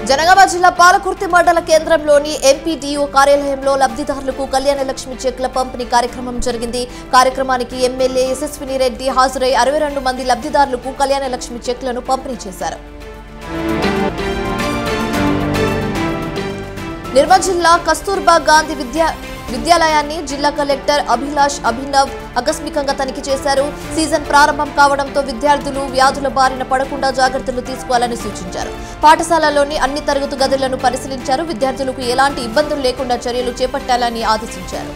జనగామ జిల్లా పాలకుర్తి మండల కేంద్రంలోని ఎంపీడీఓ కార్యాలయంలో లబ్ధిదారులకు కళ్యాణ లక్ష్మి చెక్ల పంపిణీ కార్యక్రమం జరిగింది కార్యక్రమానికి ఎమ్మెల్యే యశస్విని రెడ్డి హాజరై అరవై రెండు మంది లబ్ధిదారులకు కళ్యాణ లక్ష్మి చెక్లను పంపిణీ చేశారు నిర్మల్ జిల్లా కస్తూర్బా గాంధీ విద్యా విద్యాలయాన్ని జిల్లా కలెక్టర్ అభిలాష్ అభినవ్ ఆకస్మికంగా తనిఖీ చేశారు సీజన్ ప్రారంభం కావడంతో విద్యార్థులు వ్యాధుల బారిన పడకుండా జాగ్రత్తలు తీసుకోవాలని సూచించారు పాఠశాలలోని అన్ని తరగతి గదులను పరిశీలించారు విద్యార్థులకు ఎలాంటి ఇబ్బందులు లేకుండా చర్యలు చేపట్టాలని ఆదేశించారు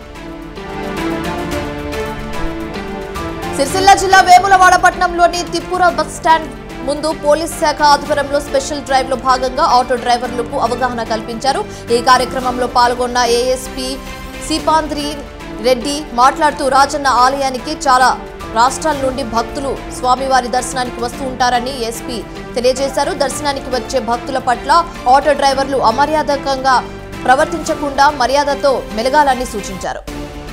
సిరిసిల్ల జిల్లా వేములవాడ పట్టణంలోని తిప్పుర బస్ స్టాండ్ ముందు పోలీస్ శాఖ ఆధ్వర్యంలో స్పెషల్ డ్రైవ్ లో భాగంగా ఆటో డ్రైవర్లకు అవగాహన కల్పించారు ఈ కార్యక్రమంలో పాల్గొన్న ఏఎస్పీ సీపాంద్రి రెడ్డి మాట్లాడుతూ రాజన్న ఆలయానికి చాలా రాష్ట్రాల నుండి భక్తులు స్వామివారి దర్శనానికి వస్తూ ఉంటారని ఎస్పీ తెలియజేశారు దర్శనానికి వచ్చే భక్తుల పట్ల ఆటో డ్రైవర్లు అమర్యాదకంగా ప్రవర్తించకుండా మర్యాదతో మెలగాలని సూచించారు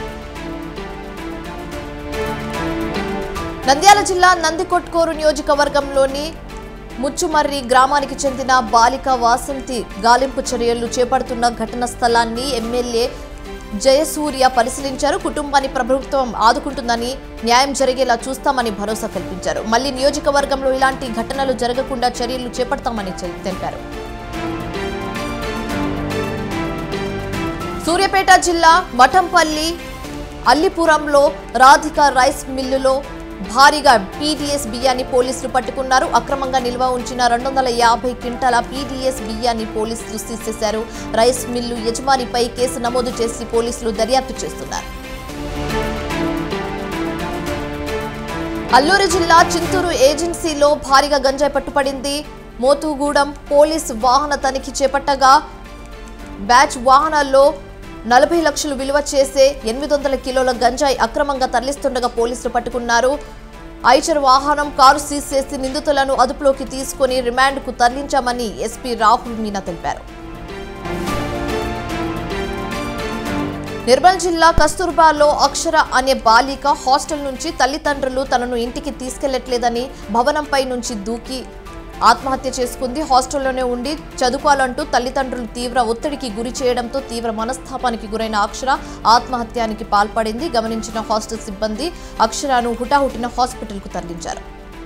నంద్యాల జిల్లా నందికొట్కూరు నియోజకవర్గంలోని ముచ్చుమర్రి గ్రామానికి చెందిన బాలిక వాసంతి గాలింపు చర్యలు చేపడుతున్న ఘటన స్థలాన్ని ఎమ్మెల్యే జయసూర్య పరిశీలించారు కుటుంబాన్ని ప్రభుత్వం ఆదుకుంటుందని న్యాయం జరిగేలా చూస్తామని భరోసా కల్పించారు మళ్లీ నియోజకవర్గంలో ఇలాంటి ఘటనలు జరగకుండా చర్యలు చేపడతామని చె- తెలిపారు సూర్యాపేట జిల్లా మఠంపల్లి అల్లిపురంలో రాధిక రైస్ మిల్లులో భారీగా పీడీఎస్ బియ్యాన్ని పోలీసులు పట్టుకున్నారు అక్రమంగా నిల్వ ఉంచిన రెండు వందల యాభై క్వింటాల పీడీఎస్ బియ్యాన్ని పోలీసులు సీజ్ చేశారు రైస్ మిల్లు యజమానిపై కేసు నమోదు చేసి పోలీసులు దర్యాప్తు చేస్తున్నారు అల్లూరు జిల్లా చింతూరు ఏజెన్సీలో భారీగా గంజాయి పట్టుపడింది మోతుగూడెం పోలీస్ వాహన తనిఖీ చేపట్టగా బ్యాచ్ వాహనాల్లో నలభై లక్షలు విలువ చేసే ఎనిమిది వందల కిలోల గంజాయి అక్రమంగా తరలిస్తుండగా పోలీసులు పట్టుకున్నారు ఐచర్ వాహనం కారు సీజ్ చేసి నిందితులను అదుపులోకి తీసుకుని రిమాండ్కు తరలించామని ఎస్పీ రాహుల్ మీనా తెలిపారు నిర్మల్ జిల్లా కస్తూర్బాలో అక్షర అనే బాలిక హాస్టల్ నుంచి తల్లిదండ్రులు తనను ఇంటికి తీసుకెళ్లట్లేదని భవనంపై నుంచి దూకి ఆత్మహత్య చేసుకుంది హాస్టల్లోనే ఉండి చదువుకోవాలంటూ తల్లిదండ్రులు తీవ్ర ఒత్తిడికి గురి చేయడంతో తీవ్ర మనస్తాపానికి గురైన అక్షర ఆత్మహత్యానికి పాల్పడింది గమనించిన హాస్టల్ సిబ్బంది అక్షరను హుటాహుటిన హాస్పిటల్కు తరలించారు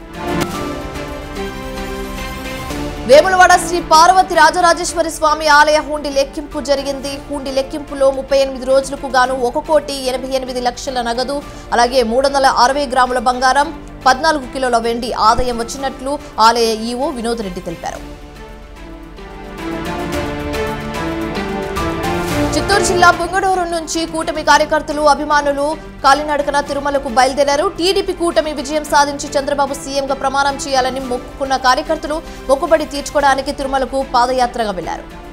వేములవాడ శ్రీ పార్వతి రాజరాజేశ్వరి స్వామి ఆలయ హుండీ లెక్కింపు జరిగింది హుండీ లెక్కింపులో ముప్పై ఎనిమిది రోజులకు గాను ఒక కోటి ఎనభై ఎనిమిది లక్షల నగదు అలాగే మూడు వందల అరవై గ్రాముల బంగారం పద్నాలుగు కిలోల వెండి ఆదాయం వచ్చినట్లు ఆలయ ఈవో వినోద్ రెడ్డి తెలిపారు చిత్తూరు జిల్లా పుంగడూరు నుంచి కూటమి కార్యకర్తలు అభిమానులు కాలినడకన తిరుమలకు బయలుదేరారు టీడీపీ కూటమి విజయం సాధించి చంద్రబాబు సీఎంగా ప్రమాణం చేయాలని మొక్కుకున్న కార్యకర్తలు మొక్కుబడి తీర్చుకోవడానికి తిరుమలకు పాదయాత్రగా వెళ్లారు